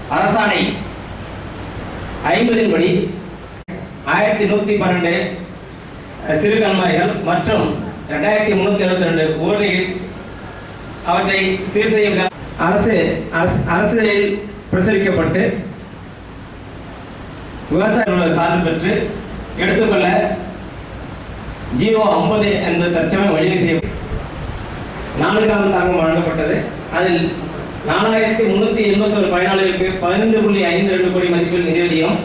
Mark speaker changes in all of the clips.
Speaker 1: அரசாணை ஐம்பதின் படி ஆயிரத்தி நூற்றி பன்னெண்டு சிறு கண்மாய்கள் மற்றும் ரெண்டாயிரத்தி முன்னூத்தி எழுபத்தி ரெண்டு ஊரில் அவற்றை சீர் செய்யும் க- அரசு அரசு- அரசியலில் பிரசுரிக்கப்பட்டு விவசாயிகளோட சார்பு பெற்று எடுத்துக்கொள்ள ஜியோ ஐம்பது என்பது தற்சமயம் வழிவகை செய்ய நான்கு நாள் தாக்கம் வழங்கப்பட்டது அதில் நாலாயிரத்தி முன்னூத்தி எண்பத்தொரு பயனாளிகளுக்கு பதினைந்து புள்ளி ஐந்து ரெண்டு கோடி மதிப்பில் நிதியுதவியும்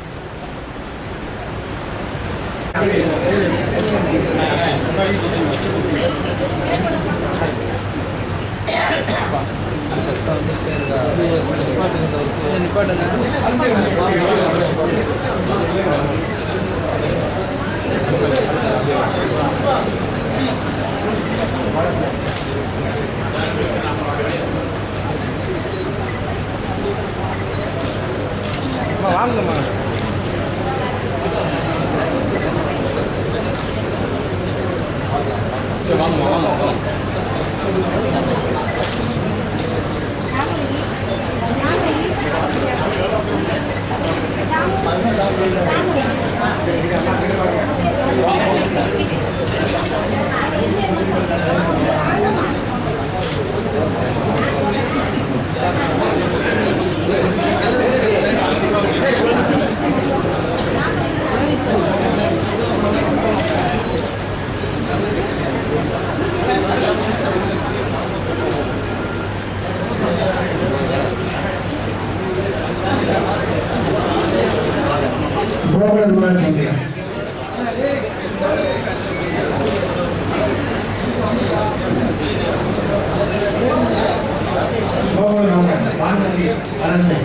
Speaker 2: புரோகர் விமான சந்திரம் கோகுலநாதன் வான்வழி அரசை